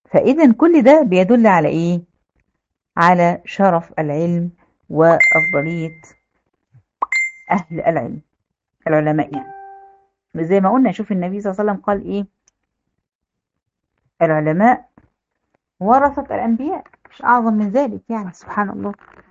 فإذا كل ده بيدل على إيه؟ على شرف العلم وأفضلية أهل العلم العلماء يعني زي ما قلنا شوف النبي صلى الله عليه وسلم قال إيه العلماء ورثة الأنبياء مش أعظم من ذلك يعني سبحان الله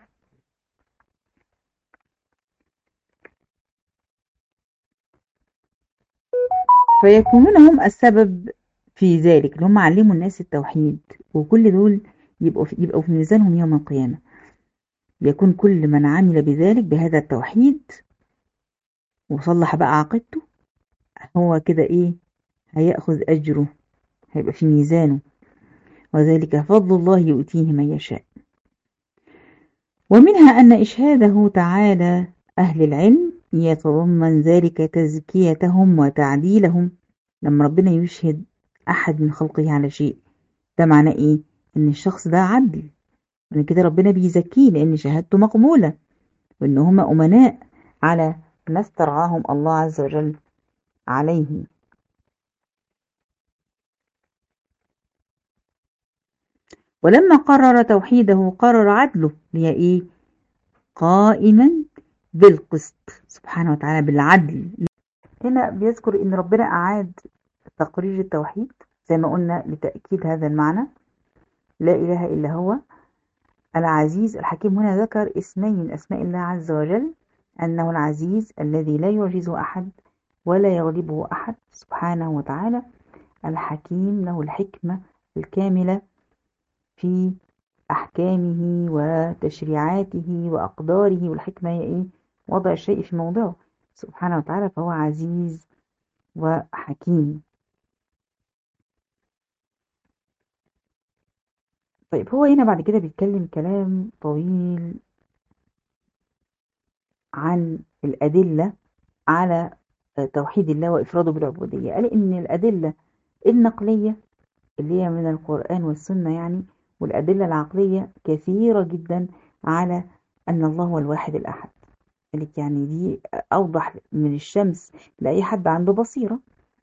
فيكونون هم السبب في ذلك اللي هم علموا الناس التوحيد وكل دول يبقوا في, يبقوا في ميزانهم يوم القيامة يكون كل من عمل بذلك بهذا التوحيد وصلح بقى عقيدته هو كده ايه هيأخذ أجره هيبقى في ميزانه وذلك فضل الله يؤتيه من يشاء ومنها أن إشهاده تعالى أهل العلم يتضمن ذلك تزكيتهم وتعديلهم لما ربنا يشهد أحد من خلقه على شيء ده معناه إيه؟ إن الشخص ده عدل وإن كده ربنا بيزكيه لأن شهادته مقبولة وإن هم أمناء على ما استرعاهم الله عز وجل عليه ولما قرر توحيده قرر عدله هي إيه؟ قائما بالقسط سبحانه وتعالى بالعدل هنا بيذكر ان ربنا اعاد تقرير التوحيد زي ما قلنا لتأكيد هذا المعنى لا اله الا هو العزيز الحكيم هنا ذكر اسمين من اسماء الله عز وجل انه العزيز الذي لا يعجزه احد ولا يغلبه احد سبحانه وتعالى الحكيم له الحكمة الكاملة في أحكامه وتشريعاته وأقداره والحكمة هي إيه؟ وضع الشيء في موضعه سبحانه وتعالى فهو عزيز وحكيم طيب هو هنا بعد كده بيتكلم كلام طويل عن الأدلة على توحيد الله وإفراده بالعبودية قال إن الأدلة النقلية اللي هي من القرآن والسنة يعني والأدلة العقلية كثيرة جدا على أن الله هو الواحد الأحد قالك يعني دي أوضح من الشمس لأي حد عنده بصيرة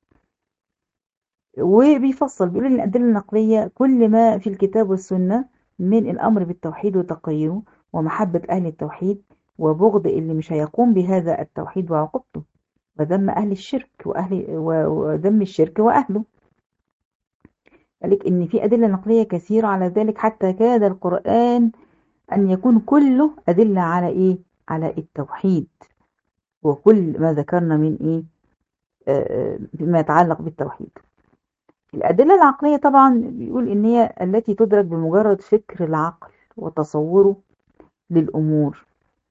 وبيفصل بيقول ان الأدلة النقلية كل ما في الكتاب والسنة من الأمر بالتوحيد وتقييره ومحبة أهل التوحيد وبغض اللي مش هيقوم بهذا التوحيد وعقوبته وذم أهل الشرك وأهل وذم الشرك وأهله قالك إن في أدلة نقلية كثيرة على ذلك حتى كاد القرآن أن يكون كله أدلة على إيه؟ على التوحيد وكل ما ذكرنا من إيه؟ آه فيما يتعلق بالتوحيد الأدلة العقلية طبعا بيقول إن هي التي تدرك بمجرد فكر العقل وتصوره للأمور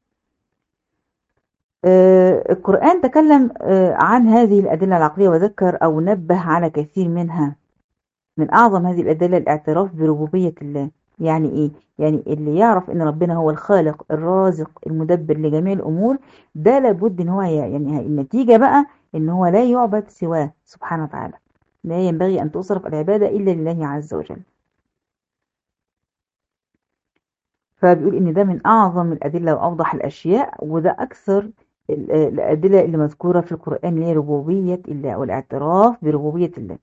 آه القرآن تكلم آه عن هذه الأدلة العقلية وذكر أو نبه على كثير منها من أعظم هذه الأدلة الاعتراف بربوبية الله يعني إيه؟ يعني اللي يعرف إن ربنا هو الخالق الرازق المدبر لجميع الأمور ده لابد إن هو يعني النتيجة بقى إن هو لا يعبد سواه سبحانه وتعالى لا ينبغي أن تصرف العبادة إلا لله عز وجل فبيقول إن ده من أعظم الأدلة وأوضح الأشياء وده أكثر الأدلة اللي مذكورة في القرآن اللي هي ربوبية الله والاعتراف بربوبية الله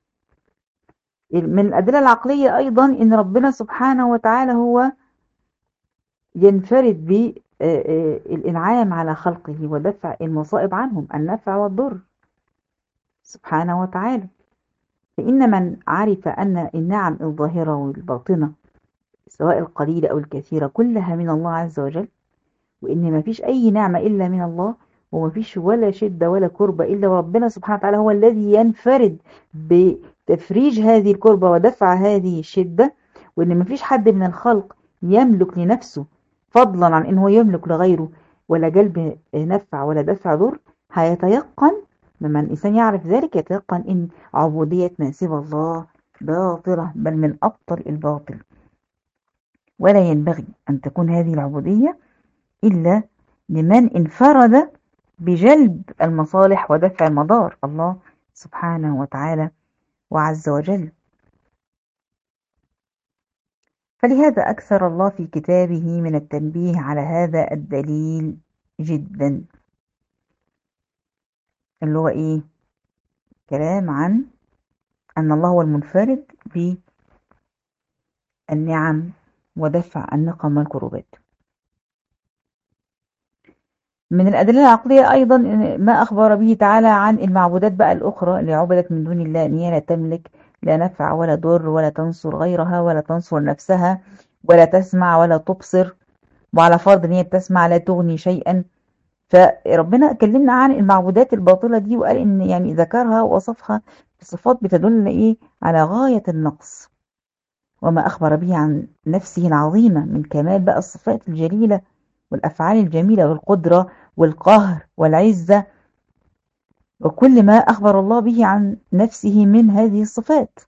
من الأدلة العقلية أيضا إن ربنا سبحانه وتعالى هو ينفرد بالإنعام على خلقه ودفع المصائب عنهم النفع والضر سبحانه وتعالى فإن من عرف أن النعم الظاهرة والباطنة سواء القليلة أو الكثيرة كلها من الله عز وجل وإن ما فيش أي نعمة إلا من الله وما فيش ولا شدة ولا كربة إلا وربنا سبحانه وتعالى هو الذي ينفرد بتفريج هذه الكربة ودفع هذه الشدة وإن ما فيش حد من الخلق يملك لنفسه فضلا عن إنه يملك لغيره ولا جلب نفع ولا دفع ضر هيتيقن لما الإنسان يعرف ذلك يتيقن إن عبودية ما سوى الله باطلة بل من أبطل الباطل ولا ينبغي أن تكون هذه العبودية إلا لمن انفرد بجلب المصالح ودفع المضار الله سبحانه وتعالى وعز وجل فلهذا أكثر الله في كتابه من التنبيه على هذا الدليل جدا اللي هو إيه كلام عن أن الله هو المنفرد النعم ودفع النقم والكروبات من الأدلة العقلية أيضا ما أخبر به تعالى عن المعبودات بقى الأخرى اللي عبدت من دون الله أن هي لا تملك لا نفع ولا ضر ولا تنصر غيرها ولا تنصر نفسها ولا تسمع ولا تبصر وعلى فرض ان هي بتسمع لا تغني شيئا فربنا كلمنا عن المعبودات الباطلة دي وقال ان يعني ذكرها ووصفها بصفات بتدل ايه على غاية النقص وما أخبر به عن نفسه العظيمة من كمال بقى الصفات الجليلة والأفعال الجميلة والقدرة والقهر والعزة وكل ما أخبر الله به عن نفسه من هذه الصفات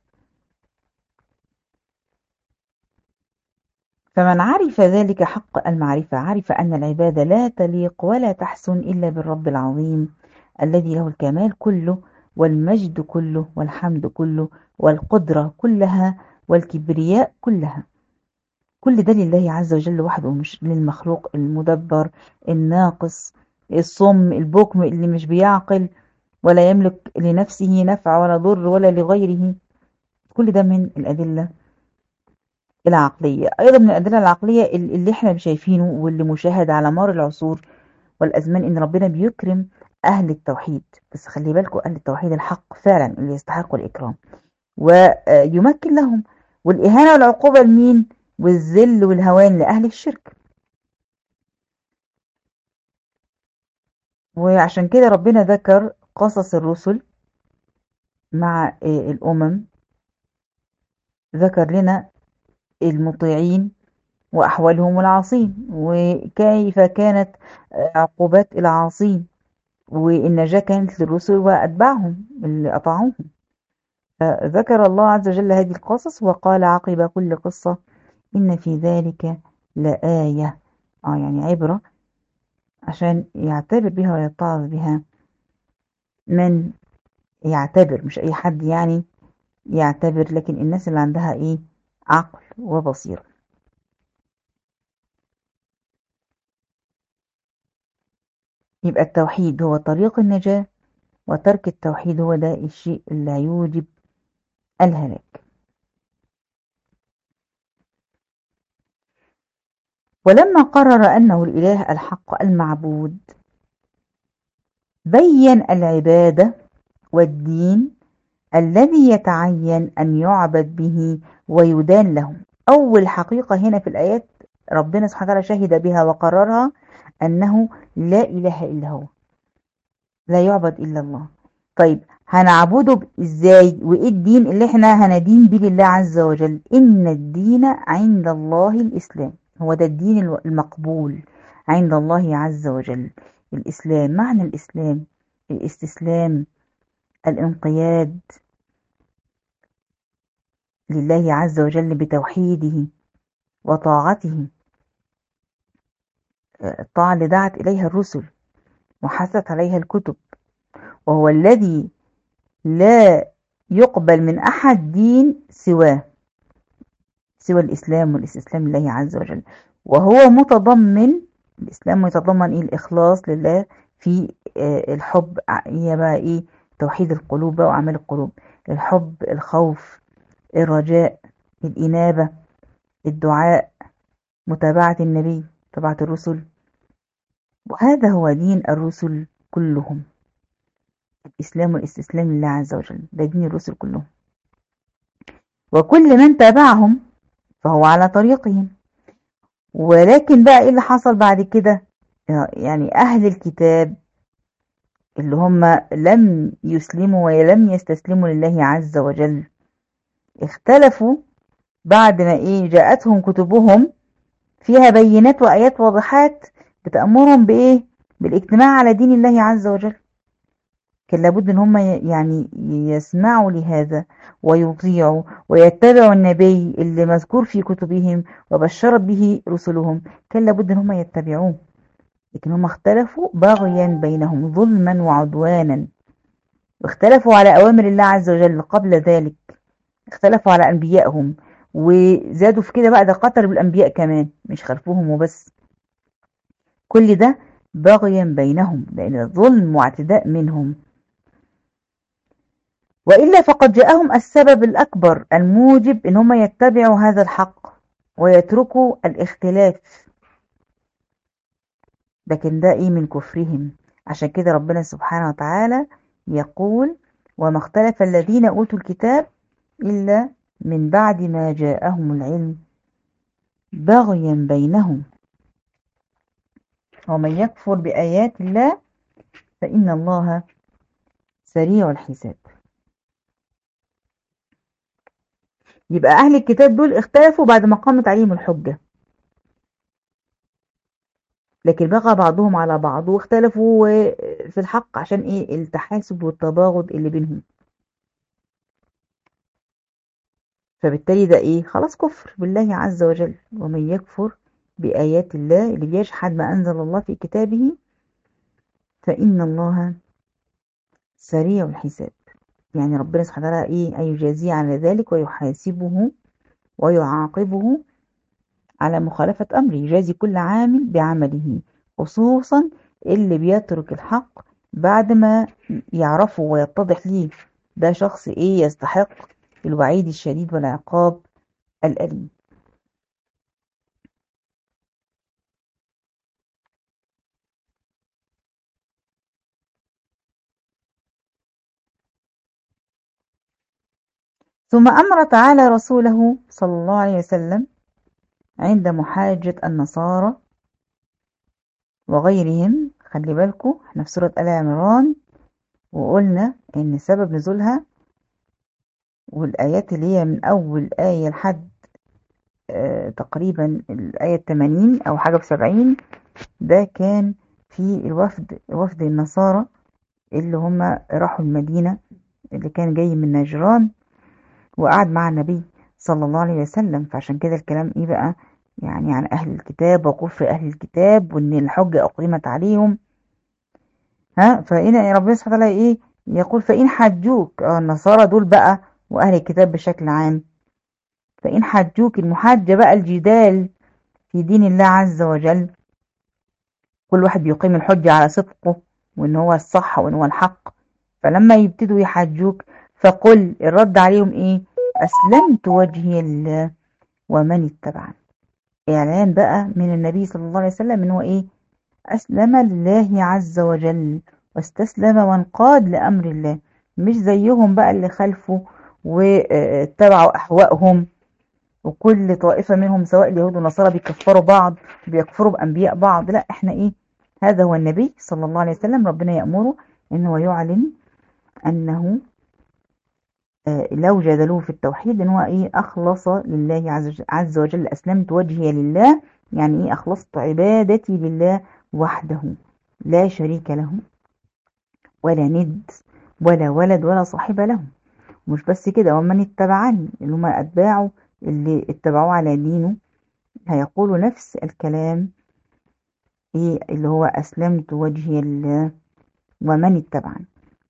فمن عرف ذلك حق المعرفة عرف أن العبادة لا تليق ولا تحسن إلا بالرب العظيم الذي له الكمال كله والمجد كله والحمد كله والقدرة كلها والكبرياء كلها كل ده لله عز وجل وحده مش للمخلوق المدبر الناقص الصم البكم اللي مش بيعقل ولا يملك لنفسه نفع ولا ضر ولا لغيره كل ده من الأدلة العقلية أيضا من الأدلة العقلية اللي احنا شايفينه واللي مشاهد على مر العصور والأزمان إن ربنا بيكرم أهل التوحيد بس خلي بالكم أهل التوحيد الحق فعلا اللي يستحقوا الإكرام ويمكن لهم والإهانة والعقوبة لمين والذل والهوان لأهل الشرك وعشان كده ربنا ذكر قصص الرسل مع الأمم ذكر لنا المطيعين وأحوالهم العاصين وكيف كانت عقوبات العاصين والنجاة كانت للرسل وأتباعهم اللي أطاعوهم فذكر الله عز وجل هذه القصص وقال عقب كل قصة إن في ذلك لآية آه يعني عبرة عشان يعتبر بها ويتعظ بها من يعتبر مش أي حد يعني يعتبر لكن الناس اللي عندها إيه عقل وبصيرة يبقى التوحيد هو طريق النجاة وترك التوحيد هو ده الشيء اللي يوجب الهلاك ولما قرر أنه الإله الحق المعبود بين العبادة والدين الذي يتعين أن يعبد به ويدان له أول حقيقة هنا في الآيات ربنا سبحانه وتعالى شهد بها وقررها أنه لا إله إلا هو لا يعبد إلا الله طيب هنعبده ازاي وايه الدين اللي احنا هندين به لله عز وجل ان الدين عند الله الاسلام هو ده الدين المقبول عند الله عز وجل الاسلام معنى الاسلام الاستسلام الانقياد لله عز وجل بتوحيده وطاعته الطاعة اللي دعت إليها الرسل وحثت عليها الكتب وهو الذي لا يقبل من أحد دين سواه سوى الإسلام والاستسلام لله عز وجل وهو متضمن الإسلام يتضمن إيه الإخلاص لله في الحب هي بقى إيه توحيد القلوب بقى وأعمال القلوب الحب الخوف الرجاء الإنابة الدعاء متابعة النبي تبعة الرسل وهذا هو دين الرسل كلهم الإسلام والاستسلام لله عز وجل ده دين الرسل كلهم وكل من تابعهم فهو على طريقهم ولكن بقى ايه اللي حصل بعد كده يعني أهل الكتاب اللي هم لم يسلموا ولم يستسلموا لله عز وجل اختلفوا بعد ما ايه جاءتهم كتبهم فيها بينات وآيات واضحات بتأمرهم بإيه بالاجتماع على دين الله عز وجل كان لابد ان هم يعني يسمعوا لهذا ويطيعوا ويتبعوا النبي اللي مذكور في كتبهم وبشرت به رسلهم كان لابد ان هم يتبعوه لكن هم اختلفوا بغيا بينهم ظلما وعدوانا واختلفوا على أوامر الله عز وجل قبل ذلك اختلفوا على أنبيائهم وزادوا في كده بقى ده قتل بالأنبياء كمان مش خلفوهم وبس كل ده بغيا بينهم لأن ظلم واعتداء منهم وإلا فقد جاءهم السبب الأكبر الموجب إن هم يتبعوا هذا الحق ويتركوا الاختلاف لكن ده ايه من كفرهم عشان كده ربنا سبحانه وتعالى يقول وما اختلف الذين أوتوا الكتاب إلا من بعد ما جاءهم العلم بغيا بينهم ومن يكفر بآيات الله فإن الله سريع الحساب يبقى أهل الكتاب دول اختلفوا بعد ما قامت عليهم الحجة لكن بقى بعضهم على بعض واختلفوا في الحق عشان ايه التحاسب والتباغض اللي بينهم فبالتالي ده ايه خلاص كفر بالله عز وجل ومن يكفر بآيات الله اللي بيجحد ما أنزل الله في كتابه فإن الله سريع الحساب يعني ربنا سبحانه وتعالى ايه أن يجازيه على ذلك ويحاسبه ويعاقبه على مخالفة أمره يجازي كل عامل بعمله خصوصا اللي بيترك الحق بعد ما يعرفه ويتضح ليه ده شخص ايه يستحق الوعيد الشديد والعقاب الأليم ثم أمر تعالى رسوله صلى الله عليه وسلم عند محاجة النصارى وغيرهم خلي بالكم احنا في سورة آل عمران وقلنا ان سبب نزولها والآيات اللي هي من أول آية لحد آه تقريبا الآية 80 أو حاجة في 70 ده كان في الوفد وفد النصارى اللي هم راحوا المدينة اللي كان جاي من نجران وقعد مع النبي صلى الله عليه وسلم فعشان كده الكلام ايه بقى يعني عن أهل الكتاب وكفر أهل الكتاب وإن الحجة أقيمت عليهم ها فإن ربنا سبحانه وتعالى إيه يقول فإن حجوك النصارى دول بقى وأهل الكتاب بشكل عام فإن حجوك المحاجة بقى الجدال في دين الله عز وجل كل واحد بيقيم الحجة على صدقه وإن هو الصح وإن هو الحق فلما يبتدوا يحجوك فقل الرد عليهم إيه أسلمت وجهي لله ومن اتبعني إعلان بقى من النبي صلى الله عليه وسلم إن هو إيه أسلم لله عز وجل واستسلم وانقاد لأمر الله مش زيهم بقى اللي خلفوا واتبعوا أحوائهم وكل طائفة منهم سواء اليهود والنصارى بيكفروا بعض بيكفروا بأنبياء بعض لا احنا ايه هذا هو النبي صلى الله عليه وسلم ربنا يأمره ان هو يعلن انه لو جادلوه في التوحيد ان هو ايه اخلص لله عز وجل اسلمت وجهي لله يعني ايه اخلصت عبادتي لله وحده لا شريك له ولا ند ولا ولد ولا صاحب له مش بس كده ومن اتبعني اللي هم اتباعه اللي اتبعوه على دينه هيقولوا نفس الكلام ايه اللي هو اسلمت وجهي لله ومن اتبعني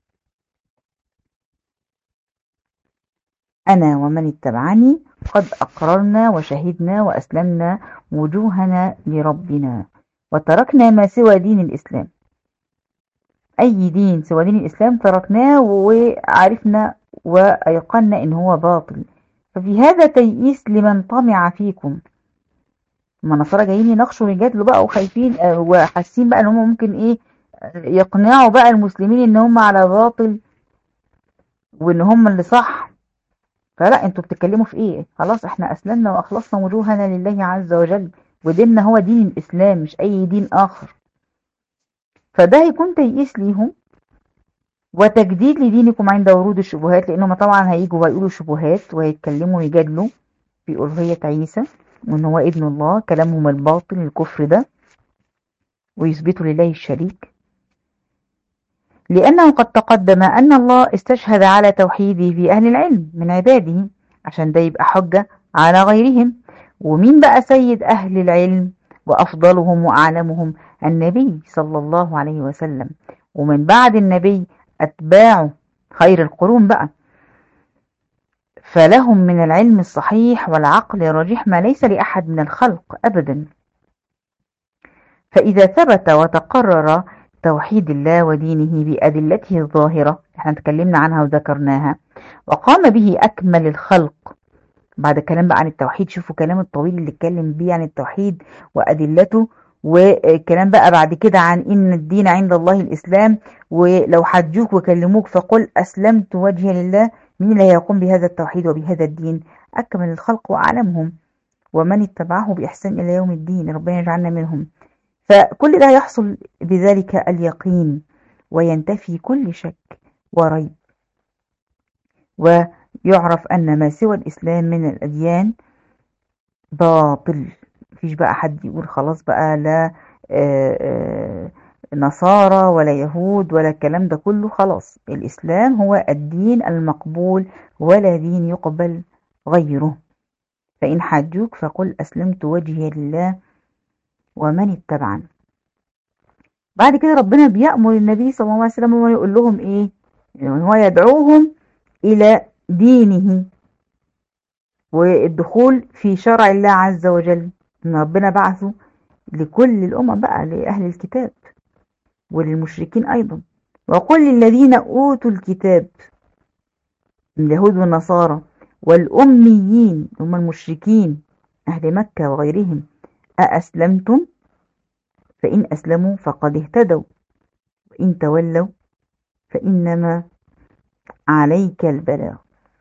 أنا ومن اتبعني قد أقررنا وشهدنا وأسلمنا وجوهنا لربنا وتركنا ما سوى دين الإسلام أي دين سوى دين الإسلام تركناه وعرفنا وأيقنا إن هو باطل ففي هذا تيئيس لمن طمع فيكم ما نصارى جايين يناقشوا ويجادلوا بقى وخايفين وحاسين بقى ان هم ممكن ايه يقنعوا بقى المسلمين ان هم على باطل وان هم اللي صح فلا انتوا بتتكلموا في ايه خلاص احنا اسلمنا واخلصنا وجوهنا لله عز وجل وديننا هو دين الاسلام مش اي دين اخر فده هيكون تيئيس ليهم وتجديد لدينكم عند ورود الشبهات لانهم طبعا هيجوا ويقولوا شبهات ويتكلموا ويجادلوا في ألوهية عيسى وان هو ابن الله كلامهم الباطل الكفر ده ويثبتوا لله الشريك لأنه قد تقدم أن الله استشهد على توحيده في أهل العلم من عباده عشان ده يبقى حجة على غيرهم ومين بقى سيد أهل العلم وأفضلهم وأعلمهم النبي صلى الله عليه وسلم ومن بعد النبي أتباعه خير القرون بقى فلهم من العلم الصحيح والعقل الرجيح ما ليس لأحد من الخلق أبدا فإذا ثبت وتقرر توحيد الله ودينه بأدلته الظاهرة احنا تكلمنا عنها وذكرناها وقام به أكمل الخلق بعد الكلام بقى عن التوحيد شوفوا كلام الطويل اللي اتكلم بيه عن التوحيد وأدلته والكلام بقى بعد كده عن إن الدين عند الله الإسلام ولو حجوك وكلموك فقل أسلمت وجهي لله مين اللي هيقوم بهذا التوحيد وبهذا الدين أكمل الخلق وأعلمهم ومن اتبعه بإحسان إلى يوم الدين ربنا يجعلنا منهم فكل ده يحصل بذلك اليقين وينتفي كل شك وريب ويعرف أن ما سوى الإسلام من الأديان باطل مفيش بقى حد يقول خلاص بقى لا نصارى ولا يهود ولا الكلام ده كله خلاص الإسلام هو الدين المقبول ولا دين يقبل غيره فإن حجوك فقل أسلمت وجهي لله ومن اتبعني بعد كده ربنا بيأمر النبي صلى الله عليه وسلم ويقول لهم إيه يعني هو يدعوهم إلى دينه والدخول في شرع الله عز وجل إن ربنا بعثه لكل الأمم بقى لأهل الكتاب وللمشركين أيضا وقل للذين أوتوا الكتاب من اليهود والنصارى والأميين هم المشركين أهل مكة وغيرهم أأسلمتم فإن أسلموا فقد اهتدوا وإن تولوا فإنما عليك البلاغ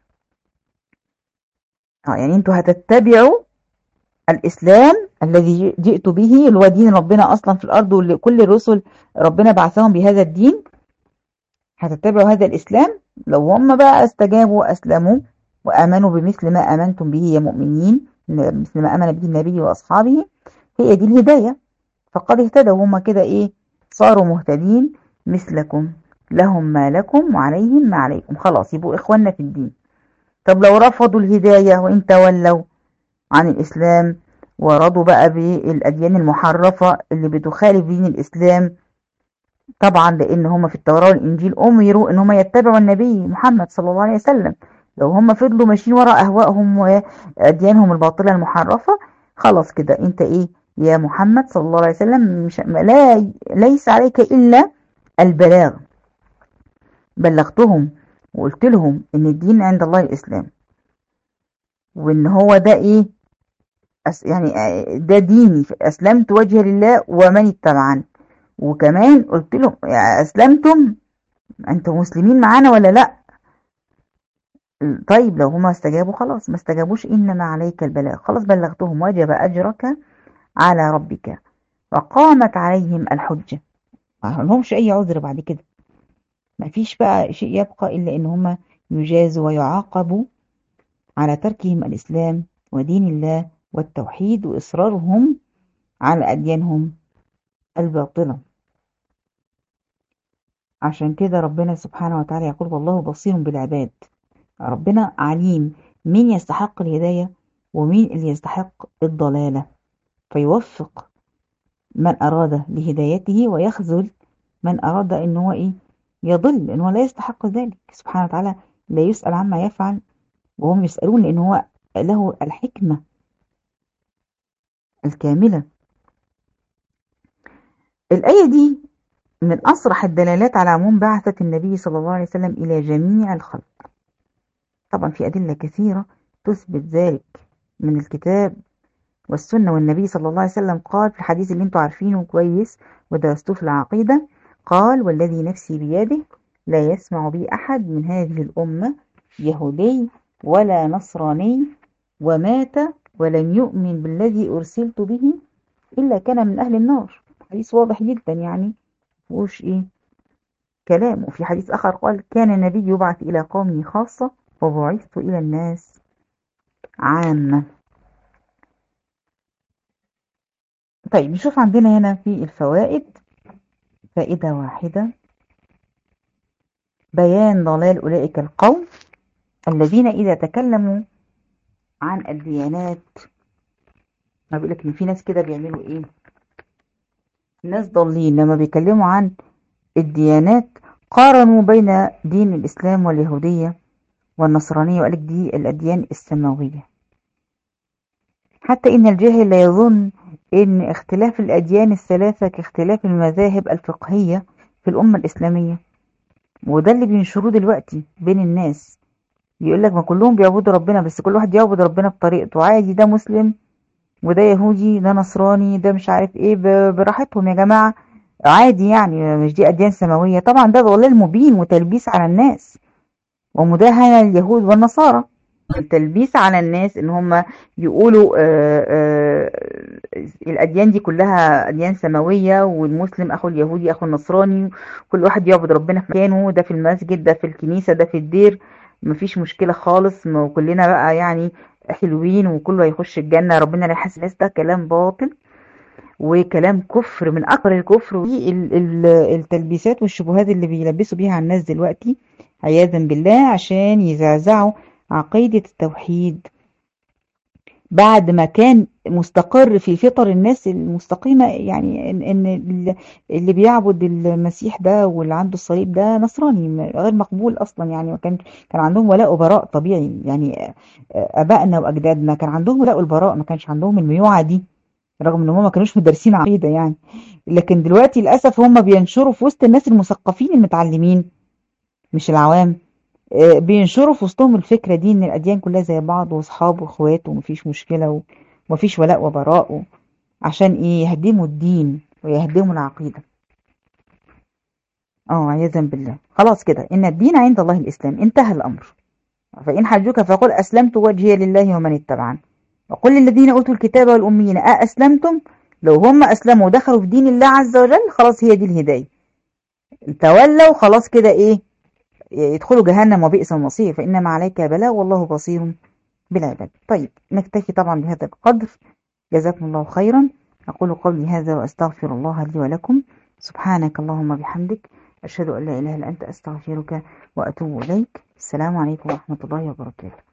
اه يعني انتوا هتتبعوا الإسلام الذي جئت به اللي هو دين ربنا أصلا في الأرض وكل الرسل ربنا بعثهم بهذا الدين هتتبعوا هذا الإسلام لو هم بقى استجابوا وأسلموا وآمنوا بمثل ما آمنتم به يا مؤمنين مثل ما آمن به النبي وأصحابه هي دي الهداية فقد اهتدوا هم كده إيه صاروا مهتدين مثلكم لهم ما لكم وعليهم ما عليكم خلاص يبقوا إخواننا في الدين طب لو رفضوا الهداية وإن تولوا عن الإسلام ورضوا بقى بالأديان المحرفة اللي بتخالف دين الإسلام طبعا لأن هم في التوراة والإنجيل أمروا إن هم يتبعوا النبي محمد صلى الله عليه وسلم لو هم فضلوا ماشيين وراء أهوائهم وأديانهم الباطلة المحرفة خلاص كده أنت إيه يا محمد صلى الله عليه وسلم مش لا ليس عليك إلا البلاغ بلغتهم وقلت لهم ان الدين عند الله الاسلام وان هو ده ايه أس يعني ده ديني اسلمت وجهي لله ومن اتبعني وكمان قلت لهم اسلمتم انتم مسلمين معانا ولا لا طيب لو هما استجابوا خلاص ما استجابوش انما عليك البلاغ خلاص بلغتهم وجب اجرك على ربك وقامت عليهم الحجه ما لهمش اي عذر بعد كده ما فيش بقى شيء يبقى إلا إن هم يجازوا ويعاقبوا على تركهم الإسلام ودين الله والتوحيد وإصرارهم على أديانهم الباطلة عشان كده ربنا سبحانه وتعالى يقول والله بصير بالعباد ربنا عليم مين يستحق الهداية ومين اللي يستحق الضلالة فيوفق من أراد لهدايته ويخذل من أراد إن هو إيه يضل لأنه لا يستحق ذلك سبحانه وتعالى لا يسأل عما يفعل وهم يسألون لأنه هو له الحكمة الكاملة الآية دي من أصرح الدلالات على عموم بعثة النبي صلى الله عليه وسلم إلى جميع الخلق طبعا في أدلة كثيرة تثبت ذلك من الكتاب والسنة والنبي صلى الله عليه وسلم قال في الحديث اللي انتوا عارفينه كويس ودرستوه في العقيدة قال والذي نفسي بيده لا يسمع بي أحد من هذه الأمة يهودي ولا نصراني ومات ولم يؤمن بالذي أرسلت به إلا كان من أهل النار حديث واضح جدا يعني مفيهوش إيه كلام وفي حديث آخر قال كان النبي يبعث إلى قومه خاصة وبعثت إلى الناس عامة طيب نشوف عندنا هنا في الفوائد فائدة واحدة بيان ضلال أولئك القوم الذين إذا تكلموا عن الديانات ما بيقولك إن في ناس كده بيعملوا إيه ناس ضالين لما بيكلموا عن الديانات قارنوا بين دين الإسلام واليهودية والنصرانية وقالك دي الأديان السماوية حتى إن الجاهل لا يظن إن اختلاف الأديان الثلاثة كاختلاف المذاهب الفقهية في الأمة الإسلامية وده اللي بينشروه دلوقتي بين الناس يقول لك ما كلهم بيعبدوا ربنا بس كل واحد يعبد ربنا بطريقته عادي ده مسلم وده يهودي ده نصراني ده مش عارف ايه ب- براحتهم يا جماعة عادي يعني مش دي أديان سماوية طبعا ده ضلال مبين وتلبيس على الناس ومداهنة لليهود والنصارى التلبيس على الناس ان هم يقولوا آه، آه، الاديان دي كلها اديان سماويه والمسلم اخو اليهودي اخو النصراني كل واحد يعبد ربنا في مكانه ده في المسجد ده في الكنيسه ده في الدير مفيش مشكله خالص ما كلنا بقى يعني حلوين وكله هيخش الجنه ربنا لا يحاسب الناس ده كلام باطل وكلام كفر من اكبر الكفر والتلبيسات والشبهات اللي بيلبسوا بيها على الناس دلوقتي عياذا بالله عشان يزعزعوا عقيدة التوحيد بعد ما كان مستقر في فطر الناس المستقيمة يعني ان إن ال- اللي بيعبد المسيح ده واللي عنده الصليب ده نصراني م- غير مقبول اصلا يعني وكان كان عندهم ولاء وبراء طبيعي يعني ابائنا واجدادنا كان عندهم ولاء والبراء ما كانش عندهم الميوعة دي رغم ان هم ما كانوش مدرسين عقيدة يعني لكن دلوقتي للاسف هم بينشروا في وسط الناس المثقفين المتعلمين مش العوام آه، بينشروا في وسطهم الفكرة دي ان الاديان كلها زي بعض واصحاب واخوات ومفيش مشكلة و- ومفيش ولاء وبراء و- عشان ايه يهدموا الدين ويهدموا العقيدة اه عياذا بالله خلاص كده ان الدين عند الله الاسلام انتهى الامر فان حجوك فقل اسلمت وجهي لله ومن اتبعني وقل للذين اوتوا الكتاب والاميين أأسلمتم لو هم اسلموا ودخلوا في دين الله عز وجل خلاص هي دي الهداية تولوا خلاص كده ايه يدخلوا جهنم وبئس المصير فإنما عليك بلاء والله بصير بالعباد طيب نكتفي طبعا بهذا القدر جزاكم الله خيرا أقول قولي هذا وأستغفر الله لي ولكم سبحانك اللهم بحمدك أشهد أن لا إله إلا أنت أستغفرك وأتوب إليك السلام عليكم ورحمة الله وبركاته